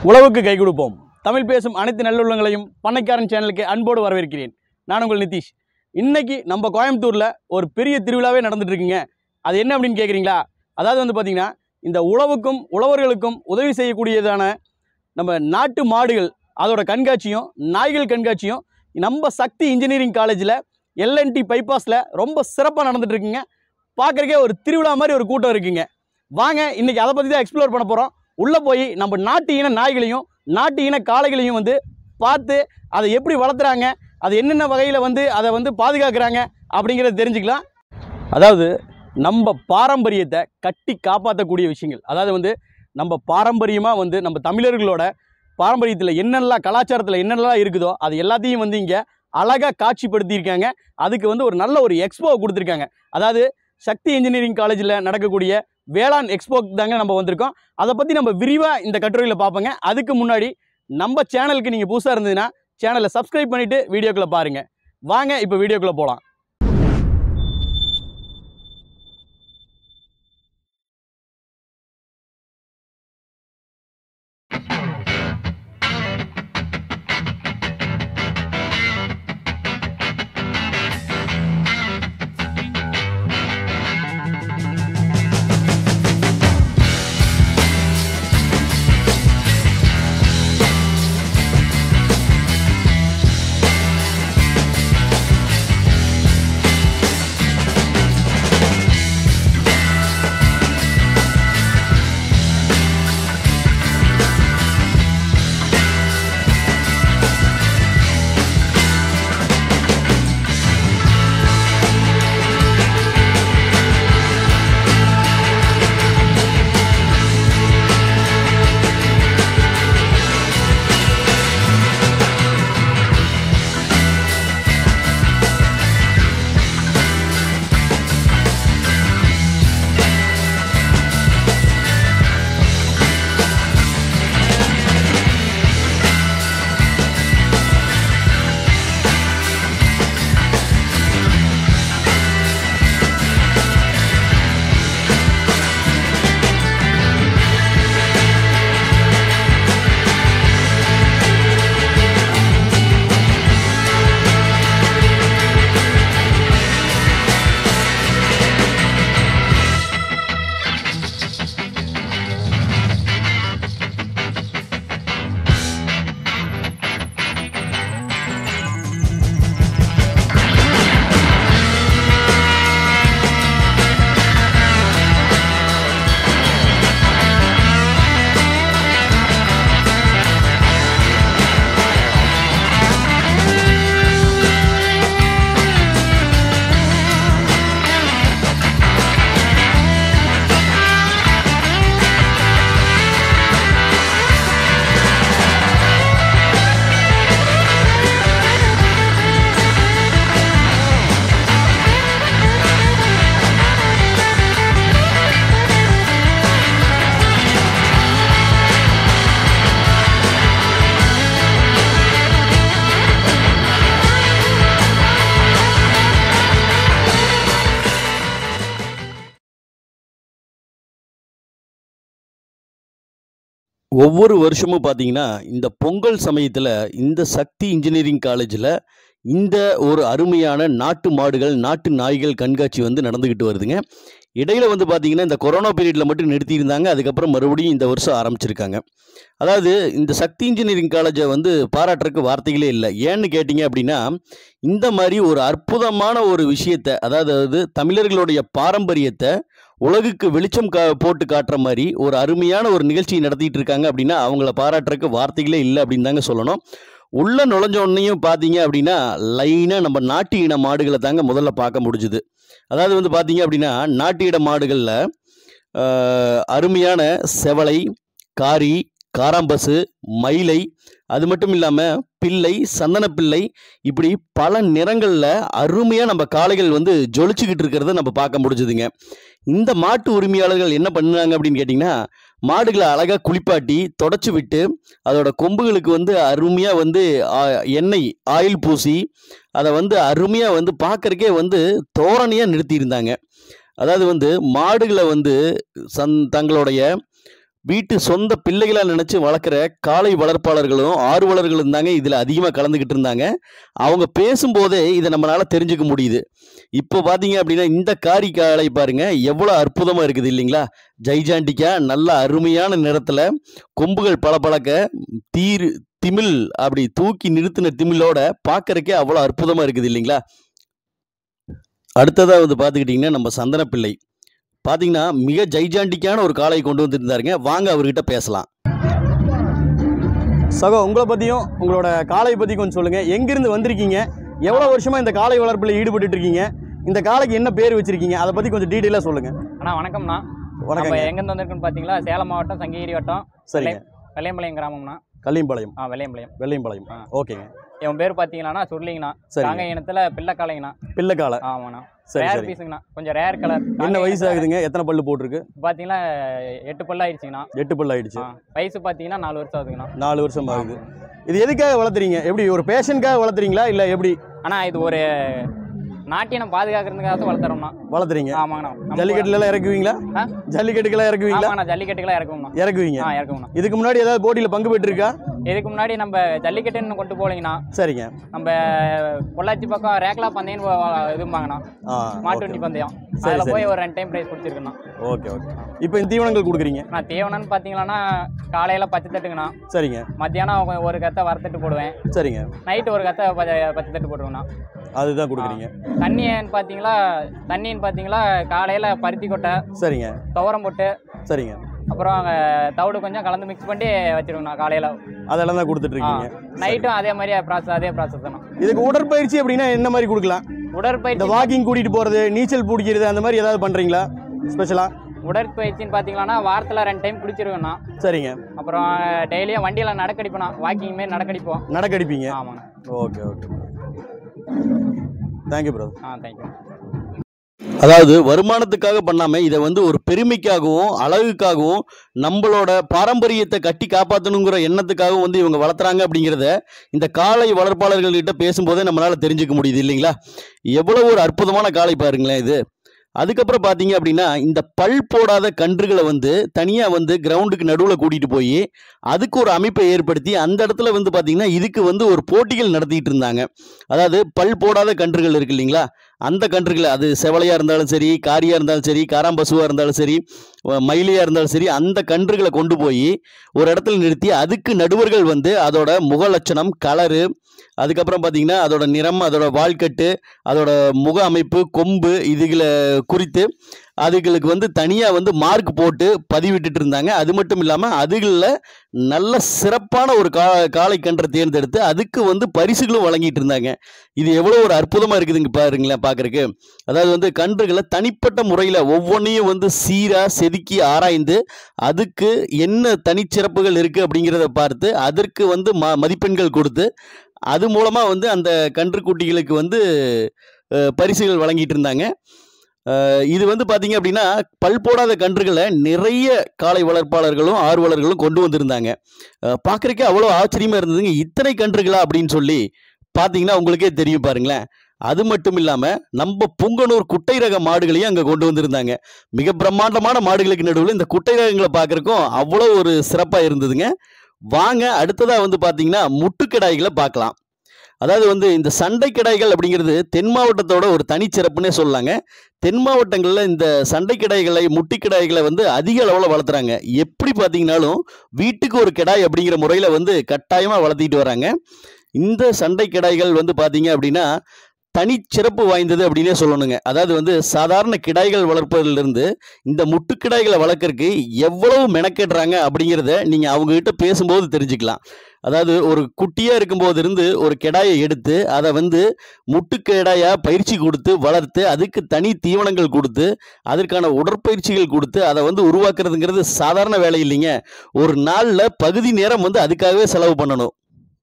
உழவுக்கு கை கொடுப்போம் தமிழ் பேசும் அனைத்து நல்லுள்ளங்களையும் பண்ணைக்காரன் சேனலுக்கு அன்போடு வரவேற்கிறேன் நான் உங்கள் நிதிஷ் இன்னைக்கு நம்ம கோயம்புத்தூரில் ஒரு பெரிய திருவிழாவே நடந்துட்டு இருக்குங்க அது என்ன அப்படின்னு கேட்குறீங்களா அதாவது வந்து பார்த்திங்கன்னா இந்த உழவுக்கும் உழவர்களுக்கும் உதவி செய்யக்கூடியதான நம்ம நாட்டு மாடுகள் அதோட கண்காட்சியும் நாய்கள் கண்காட்சியும் நம்ம சக்தி இன்ஜினியரிங் காலேஜில் எல்என்டி பைபாஸில் ரொம்ப சிறப்பாக நடந்துட்டு இருக்குங்க பார்க்குறக்கே ஒரு திருவிழா மாதிரி ஒரு கூட்டம் இருக்குங்க வாங்க இன்னைக்கு அதை பற்றி தான் எக்ஸ்ப்ளோர் பண்ண போகிறோம் உள்ளே போய் நம்ம நாட்டு இன நாய்களையும் நாட்டு இன காளைகளையும் வந்து பார்த்து அதை எப்படி வளர்த்துறாங்க அது என்னென்ன வகையில் வந்து அதை வந்து பாதுகாக்கிறாங்க அப்படிங்கிறத தெரிஞ்சுக்கலாம் அதாவது நம்ம பாரம்பரியத்தை கட்டி காப்பாற்றக்கூடிய விஷயங்கள் அதாவது வந்து நம்ம பாரம்பரியமாக வந்து நம்ம தமிழர்களோட பாரம்பரியத்தில் என்னெல்லாம் கலாச்சாரத்தில் என்னென்னலாம் இருக்குதோ அது எல்லாத்தையும் வந்து இங்கே அழகாக காட்சிப்படுத்தியிருக்காங்க அதுக்கு வந்து ஒரு நல்ல ஒரு எக்ஸ்போ கொடுத்துருக்காங்க அதாவது சக்தி இன்ஜினியரிங் காலேஜில் நடக்கக்கூடிய வேளாண் எக்ஸ்போக்கு தாங்க நம்ம வந்திருக்கோம் அதை பற்றி நம்ம விரிவாக இந்த கட்டுரையில் பார்ப்போங்க அதுக்கு முன்னாடி நம்ம சேனலுக்கு நீங்கள் புதுசாக இருந்ததுன்னா சேனலை சப்ஸ்கிரைப் பண்ணிவிட்டு வீடியோக்குள்ளே பாருங்கள் வாங்க இப்போ வீடியோக்குள்ளே போகலாம் ஒவ்வொரு வருஷமும் பார்த்தீங்கன்னா இந்த பொங்கல் சமயத்தில் இந்த சக்தி இன்ஜினியரிங் காலேஜில் இந்த ஒரு அருமையான நாட்டு மாடுகள் நாட்டு நாய்கள் கண்காட்சி வந்து நடந்துக்கிட்டு வருதுங்க இடையில வந்து பார்த்தீங்கன்னா இந்த கொரோனா பீரியடில் மட்டும் நிறுத்தியிருந்தாங்க அதுக்கப்புறம் மறுபடியும் இந்த வருஷம் ஆரம்பிச்சிருக்காங்க அதாவது இந்த சக்தி இன்ஜினியரிங் காலேஜை வந்து பாராட்டுறதுக்கு வார்த்தைகளே இல்லை ஏன்னு கேட்டிங்க அப்படின்னா இந்த மாதிரி ஒரு அற்புதமான ஒரு விஷயத்தை அதாவது தமிழர்களுடைய பாரம்பரியத்தை உலகுக்கு வெளிச்சம் கா போட்டு காட்டுற மாதிரி ஒரு அருமையான ஒரு நிகழ்ச்சியை நடத்திட்டு இருக்காங்க அப்படின்னா அவங்கள பாராட்டுறதுக்கு வார்த்தைகளே இல்லை அப்படின்னு தாங்க சொல்லணும் உள்ள நுழைஞ்ச உடனேயும் பார்த்தீங்க அப்படின்னா லைனாக நம்ம நாட்டு இன மாடுகளை தாங்க முதல்ல பார்க்க முடிஞ்சுது அதாவது வந்து பார்த்தீங்க அப்படின்னா நாட்டு இன மாடுகளில் அருமையான செவலை காரி காராம்பசு மயிலை அது மட்டும் இல்லாமல் பிள்ளை சந்தன பிள்ளை இப்படி பல நிறங்களில் அருமையாக நம்ம காளைகள் வந்து ஜொலிச்சுக்கிட்டு இருக்கிறத நம்ம பார்க்க முடிஞ்சுதுங்க இந்த மாட்டு உரிமையாளர்கள் என்ன பண்ணாங்க அப்படின்னு கேட்டிங்கன்னா மாடுகளை அழகாக குளிப்பாட்டி தொடச்சி விட்டு அதோட கொம்புகளுக்கு வந்து அருமையாக வந்து ஆ, எண்ணெய் ஆயில் பூசி அதை வந்து அருமையாக வந்து பார்க்கறக்கே வந்து தோரணையாக நிறுத்தியிருந்தாங்க அதாவது வந்து மாடுகளை வந்து சந் தங்களுடைய வீட்டு சொந்த பிள்ளைகளா நினைச்சு வளர்க்குற காளை வளர்ப்பாளர்களும் ஆர்வலர்களும் தாங்க இதில் அதிகமாக கலந்துக்கிட்டு இருந்தாங்க அவங்க பேசும்போதே இதை நம்மளால தெரிஞ்சுக்க முடியுது இப்போ பார்த்தீங்க அப்படின்னா இந்த காரி காளை பாருங்க எவ்வளோ அற்புதமாக இருக்குது இல்லைங்களா ஜைஜாண்டிக்கா நல்ல அருமையான நிறத்தில் கொம்புகள் பளபளக்க தீர் திமில் அப்படி தூக்கி நிறுத்தின திமிலோட பார்க்கறக்கே அவ்வளோ அற்புதமாக இருக்குது இல்லைங்களா அடுத்ததாக வந்து பார்த்துக்கிட்டிங்கன்னா நம்ம சந்தன பிள்ளை பார்த்தீங்கன்னா மிக ஜைஜாண்டிக்கான ஒரு காளையை கொண்டு வந்திருந்தாருங்க வாங்க அவர்கிட்ட பேசலாம் சகோ உங்களை பற்றியும் உங்களோட காளை பற்றி கொஞ்சம் சொல்லுங்கள் எங்கேருந்து வந்திருக்கீங்க எவ்வளோ வருஷமாக இந்த காளை வளர்ப்பில் ஈடுபட்டுட்டு இருக்கீங்க இந்த காளைக்கு என்ன பேர் வச்சிருக்கீங்க அதை பற்றி கொஞ்சம் டீட்டெயிலாக சொல்லுங்கள் அண்ணா வணக்கம்ண்ணா நம்ம வணக்கங்க எங்கேருந்து வந்திருக்குன்னு பார்த்தீங்களா சேலம் மாவட்டம் சங்ககிரி வட்டம் சரிங்க வெள்ளையம்பாளையம் கிராமம்ண்ணா கல்லியம்பாளையம் ஆ வெள்ளையம்பாளையம் வெள்ளையம்பாளையம் ஆ. ஓகேங்க என் பேர் பார்த்தீங்களாண்ணா சுருளிங்கண்ணா சரிங்க காங்க இனத்தில் பிள்ளைக்காலைங்கண்ணா பிள்ளைக்காலை ஆமாண்ணா சரி ரேர் சரி பீஸுங்கண்ணா கொஞ்சம் ரேர் கலர் என்ன வயசு ஆகுதுங்க எத்தனை பல்லு போட்டிருக்கு பார்த்தீங்கன்னா எட்டு பல்லு ஆயிடுச்சுங்கண்ணா எட்டு பல்லு ஆயிடுச்சு ஆ வயசு பார்த்தீங்கன்னா நாலு வருஷம் ஆகுதுங்கண்ணா நாலு வருஷம் ஆகுது இது எதுக்காக வளர்த்துறீங்க எப்படி ஒரு பேஷனுக்காக வளர்த்துறீங்களா இல்லை எப்படி அண்ணா இது ஒரு நாட்டியம் பாதுகாக்கிறதுக்காக வளர்த்துறோம்ண்ணா வளர்த்துறீங்க ஆமாங்கண்ணா நம்ம- ஜல்லிக்கட்டுல எல்லாம் இறக்குவீங்களா ஆ? ஜல்லிக்கட்டுக்கெல்லாம் இறக்குவீங்களா ஆமாண்ணா ஜல்லிக்கட்டுக்கெல்லாம் இறக்கும்ண்ணா இறக்குவீங்க ஆ இறக்கும்ண்ணா இதுக்கு முன்னாடி ஏதாவது போட்டியில் பங்கு பெற்றிருக்கா இதுக்கு முன்னாடி நம்ம ஜல்லிக்கட்டுன்னு கொண்டு போகலைங்கண்ணா சரிங்க நம்ம பொள்ளாச்சி பக்கம் ரேக்லா பந்தயம்னு வ- வ- இதும்பாங்கண்ணா ஆ மாட்டு வண்டி பந்தயம் சரி, அதில் சரி. போய் ஒரு ரெண்டு டைம் ப்ரைஸ் பிடிச்சிருக்கேண்ணா ஓகே ஓகே இப்போ இந்த தீவனங்கள் கொடுக்குறீங்க நான் தீவனம்னு பார்த்தீங்கன்னா காலையில் பச்சை தட்டுங்கண்ணா சரிங்க மத்தியானம் கொ- ஒரு கத்தை வறுத்தட்டு போடுவேன் சரிங்க நைட்டு ஒரு கத்தை பச்சை பச்சை தட்டு போடுவேண்ணா அதுதான் கொடுக்குறீங்க தண்ணின்னு பார்த்தீங்களா தண்ணின்னு பார்த்தீங்களா காலையில் பருத்தி கொட்டை சரிங்க துவரம் போட்டு சரிங்க அப்புறம் அங்க தவிடு கொஞ்சம் கலந்து மிக்ஸ் பண்ணி வச்சிருவேண்ணா காலையில் அதெல்லாம் தான் கொடுத்துட்டு இருக்கீங்க நைட்டும் அதே மாதிரி ப்ராசஸ் அதே ப்ராசஸ் தானே இதுக்கு உடற்பயிற்சி அப்படின்னா என்ன மாதிரி கொடுக்கலாம் இந்த உடற்பயிற்சி வாக்கிங் கூட்டிட்டு போறது நீச்சல் பிடிக்கிறது அந்த மாதிரி ஏதாவது பண்றீங்களா ஸ்பெஷலா உடற்பயிற்சின்னு பார்த்தீங்கன்னா வாரத்தில் ரெண்டு டைம் குடிச்சிருவேண்ணா சரிங்க அப்புறம் டெய்லியும் வண்டியில் நடக்கடிப்போண்ணா வாக்கிங் மாரி நடக்கடிப்போம் நடக்கடிப்பீங்க ஆமாண்ணா ஓகே ஓகே தேங்க்யூ பிரதர் ஆ தேங்க்யூ அதாவது வருமானத்துக்காக பண்ணாம இதை வந்து ஒரு பெருமைக்காகவும் அழகுக்காகவும் நம்மளோட பாரம்பரியத்தை கட்டி காப்பாற்றணுங்கிற எண்ணத்துக்காகவும் வந்து இவங்க வளர்த்துறாங்க அப்படிங்கிறத இந்த காளை வளர்ப்பாளர்கள்கிட்ட பேசும்போதே நம்மளால தெரிஞ்சுக்க முடியுது இல்லைங்களா எவ்வளவு ஒரு அற்புதமான காளை பாருங்களேன் இது அதுக்கப்புறம் பார்த்தீங்க அப்படின்னா இந்த பல் போடாத கன்றுகளை வந்து தனியாக வந்து கிரவுண்டுக்கு நடுவில் கூட்டிகிட்டு போய் அதுக்கு ஒரு அமைப்பை ஏற்படுத்தி அந்த இடத்துல வந்து பார்த்தீங்கன்னா இதுக்கு வந்து ஒரு போட்டிகள் நடத்திட்டு இருந்தாங்க அதாவது பல் போடாத கன்றுகள் இருக்கு இல்லைங்களா அந்த கன்றுகளை அது செவலையாக இருந்தாலும் சரி காரியாக இருந்தாலும் சரி காராம்பசுவாக இருந்தாலும் சரி வ- மயிலியாக இருந்தாலும் சரி அந்த கன்றுகளை கொண்டு போய் ஒரு இடத்துல நிறுத்தி அதுக்கு நடுவர்கள் வந்து அதோட முக லட்சணம் கலரு அதுக்கப்புறம் பார்த்தீங்கன்னா அதோட நிறம் அதோட வால்கட்டு அதோட முக அமைப்பு கொம்பு இதுகளை குறித்து அதுகளுக்கு வந்து தனியாக வந்து மார்க் போட்டு பதிவிட்டுட்டு இருந்தாங்க அது மட்டும் இல்லாமல் அதுகளில் நல்ல சிறப்பான ஒரு கா காளை கன்றை தேர்ந்தெடுத்து அதுக்கு வந்து பரிசுகளும் வழங்கிட்டு இருந்தாங்க இது எவ்வளோ ஒரு அற்புதமாக இருக்குதுங்க பாருங்களேன் பார்க்குறக்கு அதாவது வந்து கன்றுகளை தனிப்பட்ட முறையில் ஒவ்வொன்றையும் வந்து சீராக செதுக்கி ஆராய்ந்து அதுக்கு என்ன தனிச்சிறப்புகள் இருக்குது அப்படிங்கிறத பார்த்து அதற்கு வந்து ம மதிப்பெண்கள் கொடுத்து அது மூலமாக வந்து அந்த கன்றுக்குட்டிகளுக்கு வந்து அஹ், பரிசுகள் வழங்கிட்டு இருந்தாங்க அஹ், இது வந்து பார்த்தீங்க அப்படின்னா பல் போடாத கன்றுகளை நிறைய காளை வளர்ப்பாளர்களும் ஆர்வலர்களும் கொண்டு வந்திருந்தாங்க பார்க்குறக்கே அவ்வளோ ஆச்சரியமாக இருந்ததுங்க இத்தனை கன்றுகளா அப்படின்னு சொல்லி பார்த்தீங்கன்னா உங்களுக்கே தெரியும் பாருங்களேன் அது மட்டும் இல்லாமல் நம்ம புங்கனூர் குட்டை ரக மாடுகளையும் அங்கே கொண்டு வந்திருந்தாங்க மிக பிரம்மாண்டமான மாடுகளுக்கு நடுவில் இந்த குட்டை ரகங்களை பார்க்குறக்கும் அவ்வளோ ஒரு சிறப்பாக இருந்ததுங்க வாங்க அடுத்ததாக வந்து பார்த்தீங்கன்னா முட்டுக்கிடாய்களை பார்க்கலாம் அதாவது வந்து இந்த சண்டை கிடாய்கள் அப்படிங்கிறது தென் மாவட்டத்தோட ஒரு தனிச்சிறப்புன்னே சொல்லலாங்க தென் மாவட்டங்களில் இந்த சண்டை கிடாய்களை முட்டி கிடாய்களை வந்து அதிக அளவில் வளர்த்துறாங்க எப்படி பார்த்தீங்கன்னாலும் வீட்டுக்கு ஒரு கிடாய் அப்படிங்கிற முறையில் வந்து கட்டாயமாக வளர்த்திட்டு வராங்க இந்த சண்டை கிடாய்கள் வந்து பார்த்தீங்க அப்படின்னா தனிச்சிறப்பு வாய்ந்தது அப்படின்னே சொல்லணுங்க அதாவது வந்து சாதாரண கிடாய்கள் வளர்ப்பதிலிருந்து இந்த முட்டுக்கிடாய்களை வளர்க்கறதுக்கு எவ்வளவு மெனக்கெடுறாங்க அப்படிங்கிறத நீங்கள் அவங்ககிட்ட பேசும்போது தெரிஞ்சுக்கலாம் அதாவது ஒரு குட்டியாக இருக்கும்போது இருந்து ஒரு கிடாயை எடுத்து அதை வந்து முட்டுக்கிடாயாக பயிற்சி கொடுத்து வளர்த்து அதுக்கு தனி தீவனங்கள் கொடுத்து அதற்கான உடற்பயிற்சிகள் கொடுத்து அதை வந்து உருவாக்குறதுங்கிறது சாதாரண வேலை இல்லைங்க ஒரு நாளில் பகுதி நேரம் வந்து அதுக்காகவே செலவு பண்ணணும்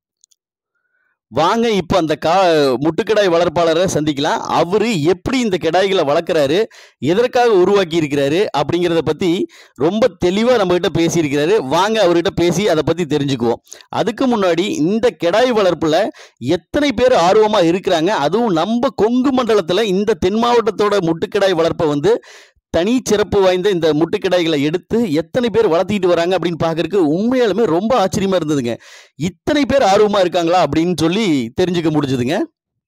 வாங்க இப்போ அந்த கா முட்டுக்கிடாய் வளர்ப்பாளரை சந்திக்கலாம் அவர் எப்படி இந்த கிடாய்களை வளர்க்குறாரு எதற்காக உருவாக்கி இருக்கிறாரு அப்படிங்கிறத பற்றி ரொம்ப தெளிவாக நம்மகிட்ட பேசியிருக்கிறாரு வாங்க அவர்கிட்ட பேசி அதை பற்றி தெரிஞ்சுக்குவோம் அதுக்கு முன்னாடி இந்த கிடாய் வளர்ப்பில் எத்தனை பேர் ஆர்வமாக இருக்கிறாங்க அதுவும் நம்ம கொங்கு மண்டலத்தில் இந்த தென் மாவட்டத்தோட முட்டுக்கிடாய் வளர்ப்பை வந்து தனி சிறப்பு வாய்ந்த இந்த முட்டுக்கிடாய்களை எடுத்து எத்தனை பேர் வளர்த்திட்டு வராங்க அப்படின்னு பார்க்கறதுக்கு உண்மையாலுமே ரொம்ப ஆச்சரியமா இருந்ததுங்க இத்தனை பேர் ஆர்வமா இருக்காங்களா அப்படின்னு சொல்லி தெரிஞ்சுக்க முடிஞ்சதுங்க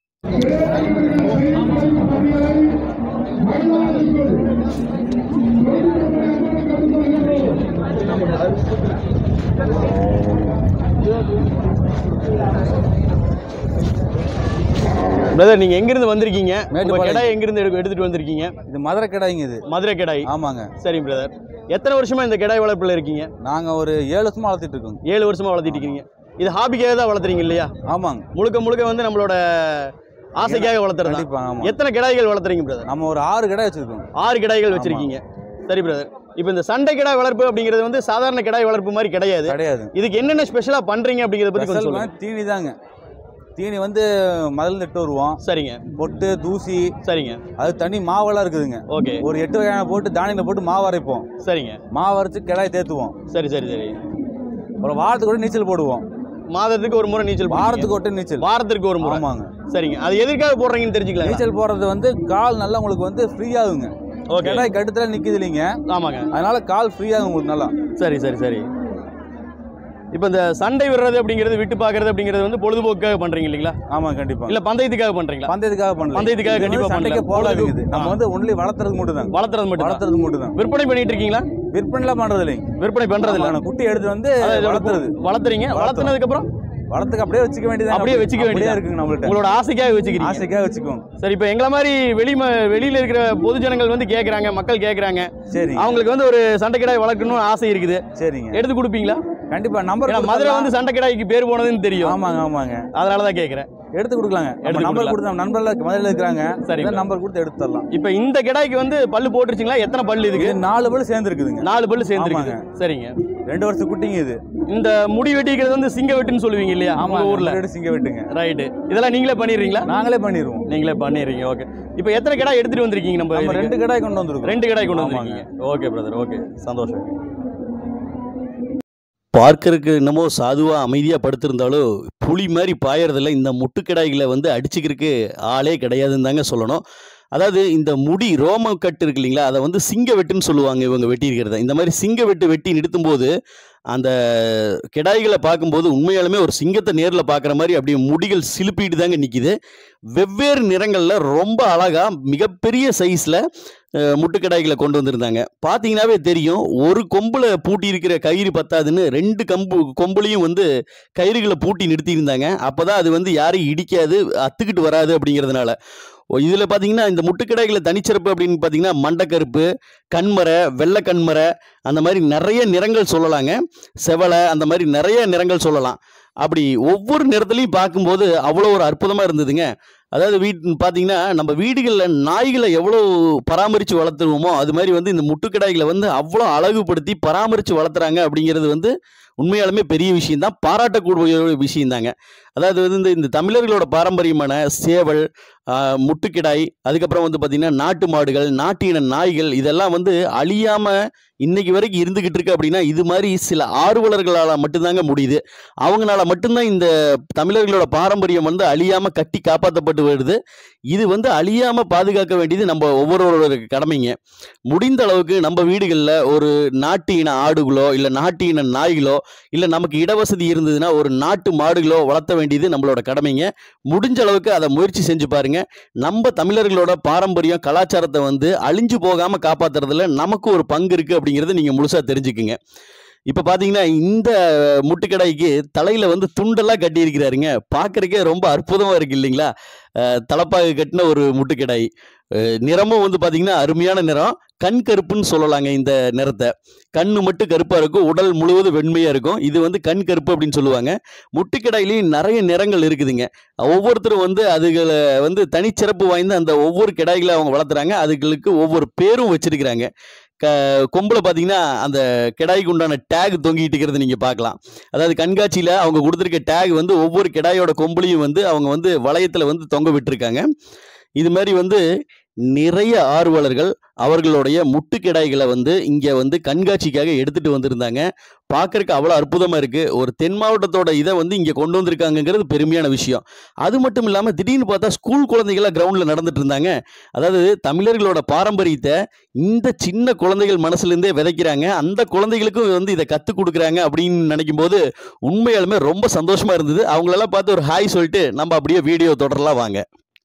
பிரதர் நீங்க எங்கிருந்து வந்திருக்கீங்க உங்க மேட்டுப்பாளையம். கிடாய் எங்கிருந்து எடுக்க- எடுத்துட்டு வந்திருக்கீங்க இது மதுரை கிடாய்ங்க இது மதுரை கிடாய் ஆமாங்க சரிங்க பிரதர் எத்தனை வருஷமா இந்த கிடாய் வளர்ப்புல இருக்கீங்க நாங்க ஒரு ஏழு வருஷமா வளர்த்திட்டு இருக்கோங்க ஏழு வருஷமா வளர்த்திட்டு இருக்கீங்க இது ஹாபிக்காக தான் வளர்த்துறீங்க இல்லையா ஆமாங்க முழுக்க முழுக்க வந்து நம்மளோட ஆசைக்காக வளர்த்துறது தான். கண்டிப்பா ஆமா எத்தனை கிடாய்கள் வளர்த்துறீங்க பிரதர் நம்ம ஒரு ஆறு கிடாய் வச்சிருக்கோம் ஆறு கிடாய்கள் வச்சிருக்கீங்க சரி பிரதர் இப்போ இந்த சண்டை கிடாய் வளர்ப்பு அப்படிங்கிறது வந்து சாதாரண கிடாய் வளர்ப்பு மாதிரி கிடையாது கிடையாது இதுக்கு என்னென்ன ஸ்பெஷலா பண்றீங்க அப்படிங்கறத பத்தி கொஞ்சம் ஸ்பெஷல் சொல்லுங்க தீனி தாங்க தீனி வந்து முதல்ல இட்டு வருவோம் சரிங்க பொட்டு தூசி சரிங்க அது தனி மாவெல்லாம் இருக்குதுங்க ஓகே ஒரு எட்டு வகையான போட்டு தானியில போட்டு மாவு அரைப்போம் சரிங்க மாவு அரைச்சு கிடாய் தேத்துவோம் சரி சரி சரி அப்புறம் வாரத்துக்கு கூட நீச்சல் போடுவோம் மாதத்துக்கு ஒரு முறை நீச்சல் போடுவீங்க. வாரத்துக்கு ஒட்டு நீச்சல் வாரத்திற்கு ஒரு முறை ஆமாங்க சரிங்க அது எதற்காக போடுறீங்கன்னு தெரிஞ்சுக்கலாம் நீச்சல் போடுறது வந்து கால் நல்லா உங்களுக்கு வந்து ஃப்ரீ ஆகுங்க ஓகே கிடாய் கட்டுத்துல நிக்குது இல்லைங்க ஆமாங்க அதனால கால் ஃப்ரீ ஆகும் உங்களுக்கு நல்லா சரி சரி சரி இப்போ இந்த சண்டை விடுறது அப்படிங்கிறது விட்டு பார்க்கறது அப்படிங்கிறது வந்து பொழுதுபோக்குக்காக பண்றீங்க இல்லைங்களா ஆமா கண்டிப்பா இல்ல பந்தயத்துக்காக பண்றீங்களா பந்தயத்துக்காக பண்ணல பந்தயத்துக்காக இது வந்து கண்டிப்பா சண்டைக்கு பண்ணல. போடாதீங்க இது நம்ம ஆ. வந்து ஒன்லி வளர்த்துறதுக்கு மட்டும் தான் வளர்த்துறது மட்டும் வளர்த்துறதுக்கு மட்டும் தான் விற்பனை பண்ணிட்டு இருக்கீங்களா விற்பனைலாம் பண்றது இல்லைங்க விற்பனை பண்றது இல்ல ஆமா, குட்டி எடுத்து வந்து அதான் இதோட வளர்த்துறது வளர்த்துறீங்க வளர்த்துனதுக்கு அப்புறம் வளர்த்துக்கு அப்படியே வச்சுக்க வேண்டியது அப்படியே வச்சுக்க வேண்டியதா? இருக்குங்க நம்மள்ட்ட உங்களோட ஆசைக்காக வச்சுக்கிறீங்க ஆசைக்காக வச்சுக்கோங்க சரி இப்போ எங்களை மாதிரி வெளி ம- வெளியில இருக்கிற பொது ஜனங்கள் வந்து கேக்குறாங்க மக்கள் கேக்குறாங்க சரி அவங்களுக்கு வந்து ஒரு சண்டை கிடாய் வளர்க்கணும்னு ஆசை இருக்குது சரிங்க எடுத்து கொடுப்பீங்களா கண்டிப்பா நம்பர் ஏன்னா மதுரை வந்து சண்டை கிடாய்க்கு பேர் போனதுன்னு தெரியும் ஆமாங்க ஆமாங்க அதனால தான் கேட்குறேன் எடுத்து கொடுக்கலாங்க எடுத்து நம்பர் கொடுக்கலாம். கொடுத்து நண்பர்ல மதுரையில் இருக்கிறாங்க சரி நம்பர் கொடுத்து எடுத்து தரலாம் இப்போ இந்த கிடாய்க்கு வந்து பல்லு போட்டுருச்சுங்களா எத்தனை பல்லு இதுக்கு இது நாலு பேர் சேர்ந்து இருக்குதுங்க நாலு பல்லு சேர்ந்துருக்கு ஆமாங்க. சரிங்க ரெண்டு வருஷம் குட்டிங்க இது இந்த முடி வெட்டிக்கிறது வந்து சிங்க வெட்டுன்னு சொல்லுவீங்க இல்லையா ஆமா உங்க ஊர்ல ஊர்ல சிங்க வெட்டுங்க ரைட்டு இதெல்லாம் நீங்களே பண்ணிடுறீங்களா நாங்களே பண்ணிடுவோம் நீங்களே பண்ணிடுறீங்க ஓகே இப்போ எத்தனை கிடாய் எடுத்துட்டு வந்திருக்கீங்க நம்ம நம்ம இதுக்கு? ரெண்டு கடாய் கொண்டு வந்திருக்கோம் ரெண்டு கிடாய் கொண்டு ஆமாங்க. வந்திருக்கீங்க ஓகே பிரதர் ஓகே சந்தோஷம் பார்க்கறதுக்கு என்னமோ சாதுவாக அமைதியாக படுத்திருந்தாலும் புலி மாதிரி பாயறதில்ல இந்த முட்டுக்கிடாய்களை வந்து அடிச்சுக்கிறதுக்கு ஆளே கிடையாதுன்னு தாங்க சொல்லணும் அதாவது இந்த முடி ரோம கட்டு இருக்கு இல்லைங்களா அதை வந்து சிங்க வெட்டுன்னு சொல்லுவாங்க இவங்க வெட்டியிருக்கிறத இந்த மாதிரி சிங்க வெட்டு வெட்டி நிறுத்தும்போது அந்த கிடாய்களை பார்க்கும்போது உண்மையாலுமே ஒரு சிங்கத்தை நேரில் பார்க்குற மாதிரி அப்படியே முடிகள் சிலுப்பிட்டு தாங்க நிற்கிது வெவ்வேறு நிறங்களில் ரொம்ப அழகாக மிகப்பெரிய சைஸில் முட்டுக்கடாய்களை கொண்டு வந்திருந்தாங்க பார்த்தீங்கன்னாவே தெரியும் ஒரு கொம்பில் பூட்டி இருக்கிற கயிறு பத்தாதுன்னு ரெண்டு கம்பு கொம்புலையும் வந்து கயிறுகளை பூட்டி நிறுத்தியிருந்தாங்க அப்போ தான் அது வந்து யாரையும் இடிக்காது அத்துக்கிட்டு வராது அப்படிங்கிறதுனால இதில் பார்த்தீங்கன்னா இந்த முட்டுக்கடாய்களை தனிச்சிறப்பு அப்படின்னு பார்த்தீங்கன்னா மண்டக்கருப்பு கண்மரை வெள்ளை கண்மரை அந்த மாதிரி நிறைய நிறங்கள் சொல்லலாங்க செவலை அந்த மாதிரி நிறைய நிறங்கள் சொல்லலாம் அப்படி ஒவ்வொரு நிறத்துலையும் பார்க்கும்போது அவ்வளோ ஒரு அற்புதமாக இருந்ததுங்க அதாவது வீட் பார்த்தீங்கன்னா நம்ம வீடுகளில் நாய்களை எவ்வளோ பராமரித்து வளர்த்துருவோமோ அது மாதிரி வந்து இந்த முட்டுக்கடாய்களை வந்து அவ்வளோ அழகுபடுத்தி பராமரித்து வளர்த்துறாங்க அப்படிங்கிறது வந்து உண்மையாலுமே பெரிய விஷயம்தான் பாராட்டக்கூடிய ஒரு விஷயம்தாங்க அதாவது வந்து இந்த இந்த தமிழர்களோட பாரம்பரியமான சேவல் ஆஹ், முட்டுக்கிடாய் அதுக்கப்புறம் வந்து பார்த்திங்கன்னா நாட்டு மாடுகள் நாட்டு இன நாய்கள் இதெல்லாம் வந்து அழியாமல் இன்னைக்கு வரைக்கும் இருந்துக்கிட்டு இருக்கு அப்படின்னா இது மாதிரி சில ஆர்வலர்களால் மட்டும்தாங்க முடியுது அவங்களால மட்டும்தான் இந்த தமிழர்களோட பாரம்பரியம் வந்து அழியாமல் கட்டி காப்பாற்றப்பட்டு வருது இது வந்து அழியாமல் பாதுகாக்க வேண்டியது நம்ம ஒவ்வொருவரோட கடமைங்க முடிந்த அளவுக்கு நம்ம வீடுகளில் ஒரு நாட்டு இன ஆடுகளோ இல்லை நாட்டு இன நாய்களோ இல்லை நமக்கு இடவசதி இருந்ததுன்னா ஒரு நாட்டு மாடுகளோ வளர்த்த வேண்டியது நம்மளோட கடமைங்க முடிஞ்ச அளவுக்கு அதை முயற்சி செஞ்சு பாருங்க நம்ம தமிழர்களோட பாரம்பரியம் கலாச்சாரத்தை வந்து அழிஞ்சு போகாமல் காப்பாத்துறதுல நமக்கு ஒரு பங்கு இருக்குது அப்படிங்கிறத நீங்கள் முழுசாக தெரிஞ்சுக்குங்க இப்போ பார்த்தீங்கன்னா இந்த முட்டுக்கடாய்க்கு தலையில் வந்து துண்டெல்லாம் கட்டியிருக்கிறாருங்க பார்க்கறக்கே ரொம்ப அற்புதமாக இருக்கு இல்லைங்களா அஹ் தலப்பாக கட்டின ஒரு முட்டுக்கடாய் அஹ் நிறமும் வந்து பார்த்தீங்கன்னா அருமையான நிறம் கண் கருப்புன்னு சொல்லலாங்க இந்த நிறத்தை கண்ணு மட்டும் கருப்பாக இருக்கும் உடல் முழுவதும் வெண்மையாக இருக்கும் இது வந்து கண் கருப்பு அப்படின்னு சொல்லுவாங்க முட்டுக்கிடாயிலையும் நிறைய நிறங்கள் இருக்குதுங்க ஒவ்வொருத்தரும் வந்து அதுகளை வந்து தனிச்சிறப்பு வாய்ந்த அந்த ஒவ்வொரு கிடாய்களை அவங்க வளர்த்துறாங்க அதுகளுக்கு ஒவ்வொரு பேரும் வச்சிருக்கிறாங்க க கொம்பில் பார்த்தீங்கன்னா அந்த கிடாய்க்கு உண்டான டேக் தொங்கிட்டு இருக்கிறத நீங்கள் பார்க்கலாம் அதாவது கண்காட்சியில் அவங்க கொடுத்துருக்க டேக் வந்து ஒவ்வொரு கிடாயோட கொம்புலையும் வந்து அவங்க வந்து வளையத்தில் வந்து தொங்க விட்டுருக்காங்க இது மாதிரி வந்து நிறைய ஆர்வலர்கள் அவர்களுடைய முட்டு கிடாய்களை வந்து இங்கே வந்து கண்காட்சிக்காக எடுத்துகிட்டு வந்திருந்தாங்க பார்க்கறக்கு அவ்வளோ அற்புதமாக இருக்குது ஒரு தென் மாவட்டத்தோட இதை வந்து இங்கே கொண்டு வந்திருக்காங்கங்கிறது பெருமையான விஷயம் அது மட்டும் இல்லாமல் திடீர்னு பார்த்தா ஸ்கூல் குழந்தைகளாக கிரவுண்டில் நடந்துட்டு இருந்தாங்க அதாவது தமிழர்களோட பாரம்பரியத்தை இந்த சின்ன குழந்தைகள் மனசுலேருந்தே விதைக்கிறாங்க அந்த குழந்தைகளுக்கும் வந்து இதை கற்றுக் கொடுக்குறாங்க அப்படின்னு நினைக்கும் போது உண்மையாலுமே ரொம்ப சந்தோஷமாக இருந்தது அவங்களெல்லாம் பார்த்து ஒரு ஹாய் சொல்லிட்டு நம்ம அப்படியே வீடியோ தொடரலாம் வாங்க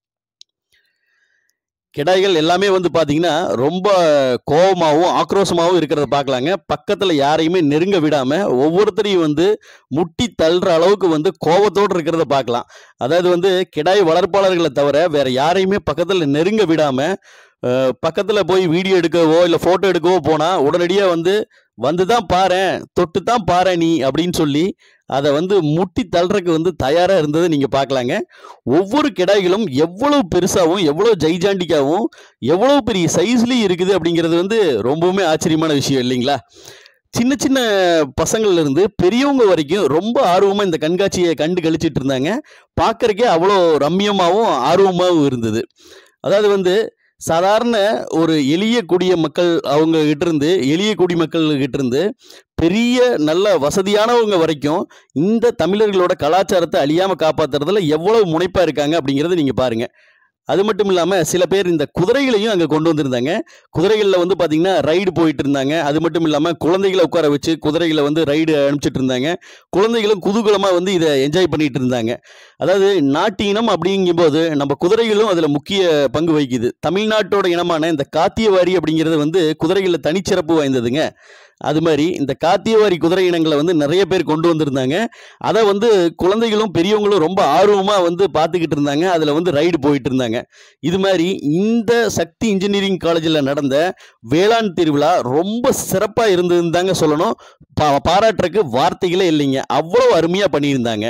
கிடாய்கள் எல்லாமே வந்து பார்த்தீங்கன்னா ரொம்ப கோபமாகவும் ஆக்ரோஷமாகவும் இருக்கிறத பார்க்கலாங்க பக்கத்தில் யாரையுமே நெருங்க விடாமல் ஒவ்வொருத்தரையும் வந்து முட்டி தள்ளுற அளவுக்கு வந்து கோபத்தோடு இருக்கிறத பார்க்கலாம் அதாவது வந்து கிடாய் வளர்ப்பாளர்களை தவிர வேற யாரையுமே பக்கத்தில் நெருங்க விடாமல் பக்கத்தில் போய் வீடியோ எடுக்கவோ இல்லை ஃபோட்டோ எடுக்கவோ போனால் உடனடியாக வந்து வந்து தான் பாரேன் தொட்டு தான் பாரேன் நீ அப்படின்னு சொல்லி அதை வந்து முட்டி தள்ளுறதுக்கு வந்து தயாராக இருந்ததை நீங்கள் பார்க்கலாங்க ஒவ்வொரு கிடாய்களும் எவ்வளவு பெருசாகவும் எவ்வளோ ஜைஜாண்டிக்காகவும் எவ்வளோ பெரிய சைஸ்லேயும் இருக்குது அப்படிங்கிறது வந்து ரொம்பவுமே ஆச்சரியமான விஷயம் இல்லைங்களா சின்ன சின்ன பசங்கள்ல இருந்து பெரியவங்க வரைக்கும் ரொம்ப ஆர்வமாக இந்த கண்காட்சியை கண்டு கழிச்சிட்டு இருந்தாங்க பார்க்கறக்கே அவ்வளோ ரம்யமாகவும் ஆர்வமாகவும் இருந்தது அதாவது வந்து சாதாரண ஒரு எளிய குடிய மக்கள் அவங்க கிட்ட இருந்து எளிய குடிமக்கள் கிட்ட இருந்து பெரிய நல்ல வசதியானவங்க வரைக்கும் இந்த தமிழர்களோட கலாச்சாரத்தை அழியாம காப்பாத்துறதுல எவ்வளவு முனைப்பா இருக்காங்க அப்படிங்கறத நீங்க பாருங்க அது மட்டும் இல்லாமல் சில பேர் இந்த குதிரைகளையும் அங்கே கொண்டு வந்திருந்தாங்க குதிரைகளில் வந்து பார்த்தீங்கன்னா ரைடு போயிட்டு இருந்தாங்க அது மட்டும் இல்லாமல் குழந்தைகளை உட்கார வச்சு குதிரைகளை வந்து ரைடு அனுப்பிச்சிட்டு இருந்தாங்க குழந்தைகளும் குதூகலமாக வந்து இதை என்ஜாய் பண்ணிட்டு இருந்தாங்க அதாவது நாட்டு இனம் அப்படிங்கும்போது நம்ம குதிரைகளும் அதில் முக்கிய பங்கு வகிக்குது தமிழ்நாட்டோட இனமான இந்த காத்தியவாரி அப்படிங்கிறது வந்து குதிரைகளில் தனிச்சிறப்பு வாய்ந்ததுங்க அது மாதிரி இந்த காத்தியவாரி குதிரை இனங்களை வந்து நிறைய பேர் கொண்டு வந்திருந்தாங்க அதை வந்து குழந்தைகளும் பெரியவங்களும் ரொம்ப ஆர்வமாக வந்து பார்த்துக்கிட்டு இருந்தாங்க அதில் வந்து ரைடு போயிட்டு இருந்தாங்க இது மாதிரி இந்த சக்தி இன்ஜினியரிங் காலேஜில் நடந்த வேளாண் திருவிழா ரொம்ப சிறப்பாக இருந்ததுன்னு தாங்க சொல்லணும் பா பாராட்டுறதுக்கு வார்த்தைகளே இல்லைங்க அவ்வளோ அருமையாக பண்ணியிருந்தாங்க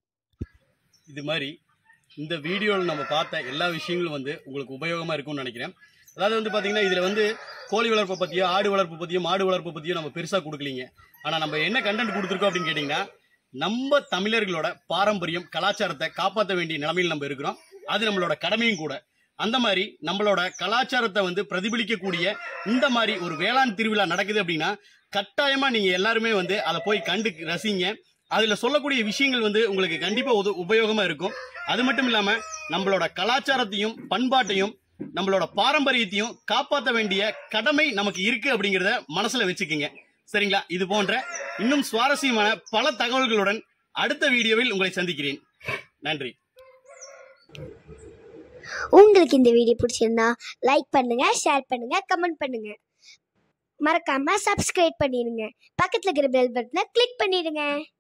இது மாதிரி இந்த வீடியோவில் நம்ம பார்த்த எல்லா விஷயங்களும் வந்து உங்களுக்கு உபயோகமாக இருக்கும்னு நினைக்கிறேன் அதாவது வந்து பார்த்தீங்கன்னா இதில் வந்து கோழி வளர்ப்பை பற்றியோ ஆடு வளர்ப்பு பற்றியோ மாடு வளர்ப்பு பற்றியோ நம்ம பெருசாக கொடுக்கலீங்க ஆனால் நம்ம என்ன கண்டென்ட் கொடுத்துருக்கோம் அப்படின்னு கேட்டிங்கன்னா நம்ம தமிழர்களோட பாரம்பரியம் கலாச்சாரத்தை காப்பாற்ற வேண்டிய நிலைமையில் நம்ம இருக்கிறோம் அது நம்மளோட கடமையும் கூட அந்த மாதிரி நம்மளோட கலாச்சாரத்தை வந்து பிரதிபலிக்கக்கூடிய இந்த மாதிரி ஒரு வேளாண் திருவிழா நடக்குது அப்படின்னா கட்டாயமா நீங்க எல்லாருமே வந்து அதை போய் கண்டு ரசிங்க அதுல சொல்லக்கூடிய விஷயங்கள் வந்து உங்களுக்கு கண்டிப்பா உத- உபயோகமா இருக்கும் அது மட்டும் இல்லாம நம்மளோட கலாச்சாரத்தையும் பண்பாட்டையும் நம்மளோட பாரம்பரியத்தையும் காப்பாற்ற வேண்டிய கடமை நமக்கு இருக்கு அப்படிங்கறத மனசுல வச்சுக்கோங்க சரிங்களா இது போன்ற இன்னும் சுவாரஸ்யமான பல தகவல்களுடன் அடுத்த வீடியோவில் உங்களை சந்திக்கிறேன் நன்றி உங்களுக்கு இந்த வீடியோ பிடிச்சிருந்தா லைக் பண்ணுங்க ஷேர் பண்ணுங்க கமெண்ட் பண்ணுங்க மறக்காம சப்ஸ்கிரைப் பண்ணிடுங்க பக்கத்துல இருக்கிற பெல் பட்டனை கிளிக் பண்ணிடுங்க